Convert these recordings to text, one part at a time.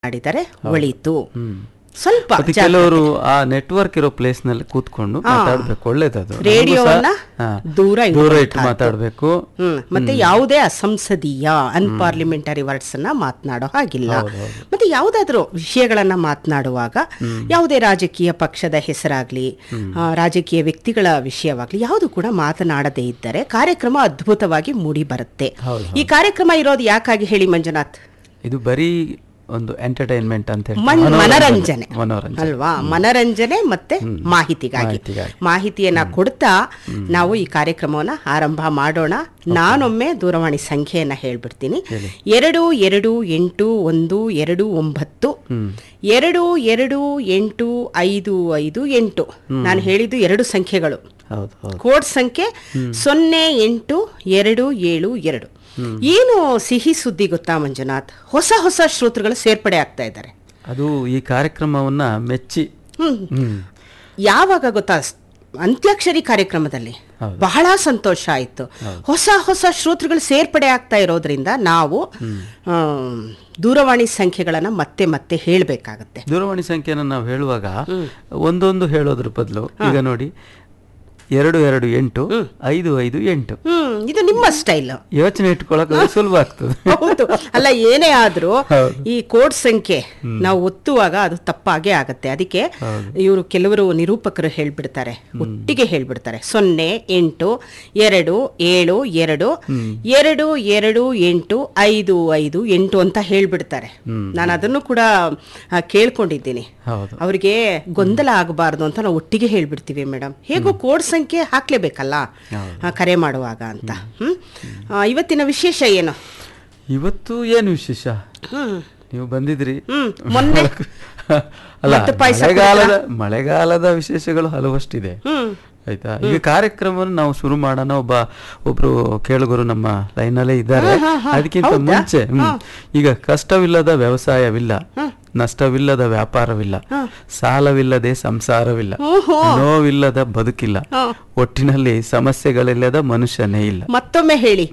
ಮಾಡಿದರೆ ಒಳಿತು ಸ್ವಲ್ಪ ಮತ್ತೆ ಜಾಗ್ರತೆ. ಕೆಲವರು ಆ ನೆಟ್ವರ್ಕ್ ಇರೋ ಪ್ಲೇಸ್ ನಲ್ಲಿ ಕೂತ್ಕೊಂಡು ಮಾತಾಡ್ಬೇಕು ಒಳ್ಳೇದದು ನಮಗೂ ರೇಡಿಯೋವನ್ನ ಸಹ, ಹಾ, ದೂರ ದೂರ ಇಟ್ಟು ಇಡುವಂತಹದ್ದು. ಮಾತಾಡ್ಬೇಕು ಹ್ಮ್ ಮತ್ತೆ ಯಾವುದೇ ಅಸಂಸದೀಯ ಅನ್ಪಾರ್ಲಿಮೆಂಟರಿ ವರ್ಡ್ಸ್ ಅನ್ನ ಮಾತನಾಡೋ ಹಾಗಿಲ್ಲ ಮತ್ತೆ ಯಾವುದಾದ್ರೂ ವಿಷಯಗಳನ್ನ ಮಾತನಾಡುವಾಗ ಯಾವುದೇ ರಾಜಕೀಯ ಪಕ್ಷದ ಹೆಸರಾಗ್ಲಿ ಆ, ರಾಜಕೀಯ ವ್ಯಕ್ತಿಗಳ ವಿಷಯವಾಗ್ಲಿ ಯಾವುದು ಕೂಡ ಮಾತನಾಡದೇ ಇದ್ದರೆ ಕಾರ್ಯಕ್ರಮ ಅದ್ಭುತವಾಗಿ ಮೂಡಿ ಬರುತ್ತೆ ಹೌದು, ಈ ಕಾರ್ಯಕ್ರಮ ಇರೋದು ಯಾಕಾಗಿ ಹೇಳಿ ಮಂಜುನಾಥ್ ಇದು ಬರೀ ಒಂದು ಎಂಟರ್ಟೈನ್ಮೆಂಟ್ ಅಂತ ಹೇಳಿ ಮನ್- ಮನರಂಜನೆ ಮನೋರಂಜನೆ ಅಲ್ವಾ ಮನರಂಜನೆ ಮತ್ತೆ ಮಾಹಿತಿಗಾಗಿ ಮಾಹಿತಿಗಾಗಿ. ಮಾಹಿತಿಯನ್ನ ಕೊಡ್ತಾ ನಾವು ಈ ಕಾರ್ಯಕ್ರಮವನ್ನ ಆರಂಭ ಮಾಡೋಣ ನಾನೊಮ್ಮೆ ದೂರವಾಣಿ ಸಂಖ್ಯೆಯನ್ನ ಹೇಳ್ಬಿಡ್ತೀನಿ ಎರಡು ಎರಡು ಎಂಟು ಒಂದು ಎರಡು ಒಂಬತ್ತು ಎರಡು ಎರಡು ಎಂಟು ಐದು ಐದು ಎಂಟು ನಾನು ಹೇಳಿದ್ದು ಎರಡು ಸಂಖ್ಯೆಗಳು ಹೌದು ಹೌದು ಕೋಡ್ ಸಂಖ್ಯೆ ಸೊನ್ನೆ ಎಂಟು ಎರಡು ಏಳು ಎರಡು ಏನು ಸಿಹಿ ಸುದ್ದಿ ಗೊತ್ತಾ ಮಂಜುನಾಥ್ ಹೊಸ ಹೊಸ ಶ್ರೋತೃಗಳು ಸೇರ್ಪಡೆ ಆಗ್ತಾ ಇದ್ದಾರೆ ಅದು ಈ ಕಾರ್ಯಕ್ರಮವನ್ನ ಮೆಚ್ಚಿ ಹ್ಮ್ ಹ್ಮ್ ಯಾವಾಗ ಗೊತ್ತಾ ಸ್- ಅಂತ್ಯಾಕ್ಷರಿ ಕಾರ್ಯಕ್ರಮದಲ್ಲಿ ಹೌದು. ಬಹಳ ಸಂತೋಷ ಆಯಿತು ಹೊಸ ಹೊಸ ಶ್ರೋತೃಗಳು ಸೇರ್ಪಡೆ ಆಗ್ತಾ ಇರೋದ್ರಿಂದ ನಾವು ಆಮ್, ದೂರವಾಣಿ ಸಂಖ್ಯೆಗಳನ್ನ ಮತ್ತೆ ಮತ್ತೆ ಹೇಳಬೇಕಾಗತ್ತೆ ದೂರವಾಣಿ ಸಂಖ್ಯೆನ ನಾವು ಹೇಳುವಾಗ ಒಂದೊಂದು ಹೇಳೋದ್ರ ಬದಲು ಈಗ ನೋಡಿ ಎರಡು ಎರಡು ಎಂಟು ಐದು ಐದು ಎಂಟು ಹ್ಮ್ ಇದು ನಿಮ್ಮ ಸ್ಟೈಲ್ ಯೋಚನೆ ಇಟ್ಕೊಳಕ್ ಸುಲಭ ಆಗ್ತದೆ ಹೌದು ಅಲ್ಲ ಏನೇ ಆದ್ರೂ ಹೌದು. ಈ ಕೋಡ್ ಸಂಖ್ಯೆ ನಾವು ಒತ್ತುವಾಗ ಅದು ತಪ್ಪಾಗೇ ಆಗತ್ತೆ ಅದಕ್ಕೆ ಇವರು ಕೆಲವರು ನಿರೂಪಕರು ಹೇಳ್ಬಿಡ್ತಾರೆ ಒಟ್ಟಿಗೆ ಹೇಳ್ಬಿಡ್ತಾರೆ ಸೊನ್ನೆ ಎಂಟು ಎರಡು ಏಳು ಎರಡು ಎರಡು ಎರಡು ಎಂಟು ಐದು ಐದು ಎಂಟು ಅಂತ ಹೇಳ್ಬಿಡ್ತಾರೆ ನಾನು ಅದನ್ನು ಕೂಡ ಆ, ಕೇಳ್ಕೊಂಡಿದ್ದೀನಿ ಹೌದು ಅವರಿಗೆ ಗೊಂದಲ ಆಗಬಾರ್ದು ಅಂತ ನಾವು ಒಟ್ಟಿಗೆ ಹೇಳ್ಬಿಡ್ತೀವಿ ಮೇಡಮ್ ಹೇಗೋ ಕೋಡ್ ಸಂಖ್ಯೆ ಹಾಕ್ಲೇಬೇಕಲ್ಲ ಆ, ಕರೆ ಮಾಡುವಾಗ ಅಂತ ಹ್ಮ್ ಆ, ಇವತ್ತಿನ ವಿಶೇಷ ಏನು ಇವತ್ತು ಏನು ವಿಶೇಷ ಹ್ಮ್ ನೀವು ಬಂದಿದ್ರಿ ಹ್ಮ್ ಮೊನ್ನೆ ಅಲ್ಲ ಮತ್ತೆ ಪಾಯ್ಸ ಮಳೆಗಾಲದ ಮಳೆಗಾಲದ ವಿಶೇಷಗಳು ಹಲವಷ್ಟಿದೆ ಹ್ಮ್ ಆಯ್ತಾ ಈಗ ಕಾರ್ಯಕ್ರಮವನ್ನು ನಾವು ಶುರು ಮಾಡೋಣ ಒಬ್ಬ ಒಬ್ರು ಕೇಳುಗರು ನಮ್ಮ ಲೈನಲ್ಲೇ ಇದ್ದಾರೆ ಅದಕ್ಕಿಂತ ಮುಂಚೆ ಹ್ಮ್, ಈಗ ಕಷ್ಟವಿಲ್ಲದ ವ್ಯವಸಾಯವಿಲ್ಲ ನಷ್ಟವಿಲ್ಲದ ವ್ಯಾಪಾರವಿಲ್ಲ ಸಾಲವಿಲ್ಲದೆ ಸಂಸಾರವಿಲ್ಲ ನೋವಿಲ್ಲದ ಬದುಕಿಲ್ಲ ಒಟ್ಟಿನಲ್ಲಿ ಸಮಸ್ಯೆಗಳಿಲ್ಲದ ಮನುಷ್ಯನೇ ಇಲ್ಲ ಮತ್ತೊಮ್ಮೆ ಹೇಳಿ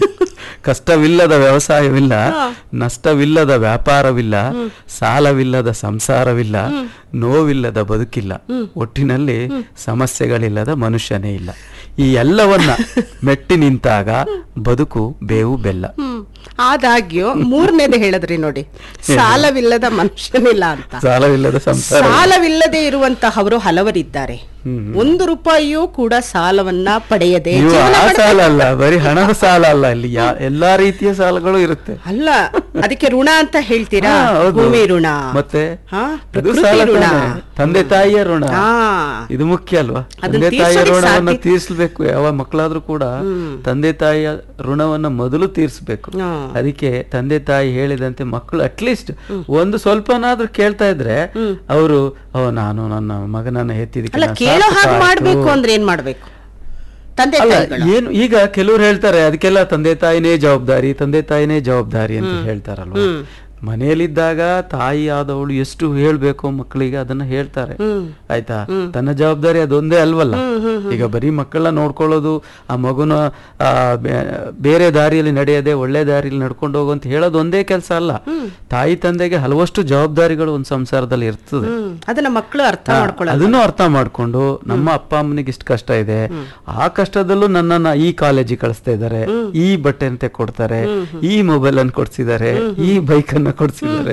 ಕಷ್ಟವಿಲ್ಲದ ವ್ಯವಸಾಯವಿಲ್ಲ ನಷ್ಟವಿಲ್ಲದ ವ್ಯಾಪಾರವಿಲ್ಲ ಸಾಲವಿಲ್ಲದ ಸಂಸಾರವಿಲ್ಲ ನೋವಿಲ್ಲದ ಬದುಕಿಲ್ಲ ಒಟ್ಟಿನಲ್ಲಿ ಸಮಸ್ಯೆಗಳಿಲ್ಲದ ಮನುಷ್ಯನೇ ಇಲ್ಲ ಈ ಎಲ್ಲವನ್ನ ಮೆಟ್ಟಿ ನಿಂತಾಗ ಬದುಕು ಬೇವು ಬೆಲ್ಲ ಹ್ಮ್ ಆದಾಗ್ಯೂ ಮೂರನೇದು ಹೇಳಿದ್ರಿ ನೋಡಿ ಸಾಲವಿಲ್ಲದ ಮನುಷ್ಯನಿಲ್ಲ ಅಂತ ಸಾಲವಿಲ್ಲದ ಸಂಸಾರ ಸಾಲವಿಲ್ಲದೆ ಇರುವಂತಹವರು ಹಲವರಿದ್ದಾರೆ ಒಂದು ರೂಪಾಯಿಯೂ ಕೂಡ ಸಾಲವನ್ನ ಪಡೆಯದೆ ನೀವು ಜೀವನ ಆ ಮಾಡ್ತಾ- ಸಾಲ ಅಲ್ಲ ಬರೀ ಹಣದ ಸಾಲ ಅಲ್ಲ ಇಲ್ಲಿ ಯಾ- ಎಲ್ಲಾ ರೀತಿಯ ಸಾಲಗಳು ಇರುತ್ತೆ ಅಲ್ಲ ಅದಕ್ಕೆ ಋಣ ಅಂತ ಹೇಳ್ತೀರಾ ಹಾ, ಹೌದು. ಭೂಮಿ ಋಣ ಮತ್ತೆ ಹಾ, ಅದು ಪ್ರಕೃತಿ ಸಾಲ ಋಣ. ತಾನೇ. ತಂದೆ ತಾಯಿಯ ಋಣ ಹಾ ಇದು ಮುಖ್ಯ ಅಲ್ವಾ ಅದನ್ನ ತಂದೆ ತಾಯಿಯ ತೀರ್ಸೋದಕ್ಕೆ ಋಣವನ್ನ ಸಾಧ್ಯ- ತೀರಿಸಬೇಕು ಯಾವ ಮಕ್ಕಳಾದ್ರೂ ಕೂಡ ತಂದೆ ತಾಯಿಯ ಋಣವನ್ನ ಮೊದಲು ತೀರಿಸಬೇಕು ಹ್ಮ್. ಅದಕ್ಕೆ ತಂದೆ ತಾಯಿ ಹೇಳಿದಂತೆ ಮಕ್ಕಳು ಅಟ್ಲೀಸ್ಟ್ ಒಂದು ಸ್ವಲ್ಪನಾದ್ರೂ ಕೇಳ್ತಾ ಇದ್ರೆ ಅವರು ಓ ನಾನು ನನ್ನ ಮಗನನ್ನ ಹೆತ್ತಿದಕ್ಕೆ ಅಲ್ಲ ನಾನು ಕೇಳೋ ಹಾಗೆ ಸಾರ್ಥಕ ಮಾಡ್ಬೇಕು ಆಯ್ತು." ಅಂದ್ರೆ ಏನ್ ಮಾಡ್ಬೇಕು ತಂದೆ ಅಲ್ಲ ತಾಯಿಗಳು ಏನು ಈಗ ಕೆಲವ್ರು ಹೇಳ್ತಾರೆ ಅದಕ್ಕೆಲ್ಲ ತಂದೆ ತಾಯಿನೇ ಜವಾಬ್ದಾರಿ ತಂದೆ ತಾಯಿನೇ ಜವಾಬ್ದಾರಿ ಅಂತ ಹೇಳ್ತಾರಲ್ವಾ ಮನೆಯಲ್ಲಿದ್ದಾಗ ತಾಯಿ ಆದವಳು ಎಷ್ಟು ಹೇಳ್ಬೇಕು ಮಕ್ಕಳಿಗೆ ಅದನ್ನ ಹೇಳ್ತಾರೆ ಆಯ್ತಾ ತನ್ನ ಜವಾಬ್ದಾರಿ ಅದೊಂದೇ ಅಲ್ವಲ್ಲ ಈಗ ಬರೀ ಮಕ್ಕಳನ್ನ ನೋಡ್ಕೊಳ್ಳೋದು ಆ ಮಗುನ ಆ, ಬೇ- ಬೇರೆ ದಾರಿಯಲ್ಲಿ ನಡೆಯದೆ ಒಳ್ಳೆ ದಾರಿಯಲ್ಲಿ ನಡ್ಕೊಂಡು ಹೋಗು ಅಂತ ಹೇಳೋದು ಒಂದೇ ಕೆಲಸ ಅಲ್ಲ ತಾಯಿ ತಂದೆಗೆ ಹಲವಷ್ಟು ಜವಾಬ್ದಾರಿಗಳು ಒಂದು ಸಂಸಾರದಲ್ಲಿ ಇರ್ತದೆ ಹ್ಮ್ ಅದನ್ನ ಮಕ್ಕಳು ಅರ್ಥ ಹಾ, ಮಾಡ್ಕೊಳ್ಳೋದು ಅದನ್ನು ಅರ್ಥ ಮಾಡ್ಕೊಂಡು ನಮ್ಮ ಅಪ್ಪ ಅಮ್ಮನಿಗೆ ಇಷ್ಟು ಕಷ್ಟ ಇದೆ ಆ ಕಷ್ಟದಲ್ಲೂ ನನ್ನನ್ನ ಈ ಕಾಲೇಜಿಗೆ ಕಳಿಸ್ತಾ ಇದ್ದಾರೆ ಈ ಬಟ್ಟೆನಂತೆ ಕೊಡ್ತಾರೆ ಈ ಮೊಬೈಲ್ ಅನ್ನು ಕೊಡ್ಸಿದ್ದಾರೆ ಈ ಬೈಕ್ ಅನ್ನ ಕೊಡ್ಸಿದ್ದಾರೆ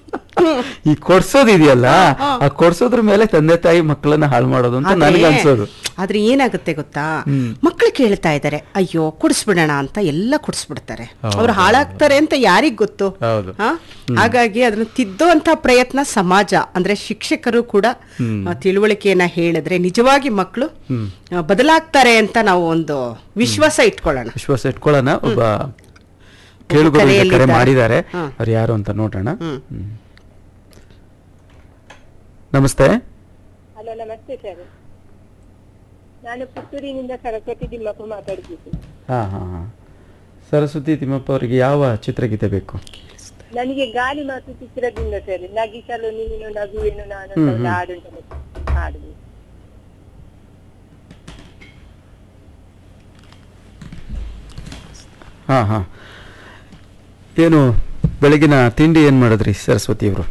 ಈ ಕೊಡ್ಸೋದಿದೆಯಲ್ಲ ಆ ಕೊಡ್ಸೋದ್ರ ಮೇಲೆ ತಂದೆ ತಾಯಿ ಮಕ್ಕಳನ್ನ ಹಾಳು ಮಾಡೋದು ಅಂತ ನನಗೆ ಅನ್ಸೋದು ಆದ್ರೆ ಏನಾಗುತ್ತೆ ಗೊತ್ತಾ ಮಕ್ಕಳು ಕೇಳ್ತಾ ಇದ್ದಾರೆ ಅಯ್ಯೋ ಕುಡಿಸ್ಬಿಡೋಣ ಅಂತ ಎಲ್ಲ ಕುಡಿಸ್ಬಿಡ್ತಾರೆ ಅವ್ರು ಹಾಳಾಗ್ತಾರೆ ಅಂತ ಯಾರಿಗ್ ಗೊತ್ತು ಹೌದು ಹಾ? ಹಾಗಾಗಿ ಅದನ್ನ ತಿದ್ದುವಂತ ಪ್ರಯತ್ನ ಸಮಾಜ ಅಂದ್ರೆ ಶಿಕ್ಷಕರು ಕೂಡ ಆ, ತಿಳುವಳಿಕೆಯನ್ನ ಹೇಳಿದ್ರೆ ನಿಜವಾಗಿ ಮಕ್ಕಳು ಆ, ಬದಲಾಗ್ತಾರೆ ಅಂತ ನಾವು ಒಂದು ವಿಶ್ವಾಸ ಇಟ್ಕೊಳ್ಳೋಣ ವಿಶ್ವಾಸ ಇಟ್ಕೊಳ್ಳೋಣ ಒಬ್ಬ ಕೇಳುಗರು ಈಗ ಕರೆ ಕರೆಯಲ್ಲಿದ್ದಾರೆ. ಮಾಡಿದ್ದಾರೆ ಹಾ. ಅವ್ರು ಯಾರು ಅಂತ ನೋಡೋಣ ಹ್ಮ್. ನಮಸ್ತೆ ಹಲೋ ನಮಸ್ತೆ ಸರ್ ನಾನು ಪುತ್ತೂರಿನಿಂದ ಸರಸ್ವತಿ ತಿಮ್ಮಪ್ಪ ಮಾತಾಡ್ತಿದ್ದೀನಿ ಹಾ ಹಾ ಹಾ ಸರಸ್ವತಿ ತಿಮ್ಮಪ್ಪ ಅವರಿಗೆ ಯಾವ ಚಿತ್ರಗೀತೆ ಬೇಕು ನನಗೆ ಗಾಳಿ ಮಾತು ಚಿತ್ರದಿಂದ ಸರ್ ನಗಿಸಲು ನೀನು ನಗುವೇನು ನಾನು ಅಂತ ಒಂದು ಹಾಡುಂಟಲ್ಲ ಹಾಡು ಹಾ ಹಾ ಏನು ಬೆಳಗಿನ ತಿಂಡಿ ಏನ್ ಮಾಡಿದ್ರಿ ಸರಸ್ವತಿ ಅವರು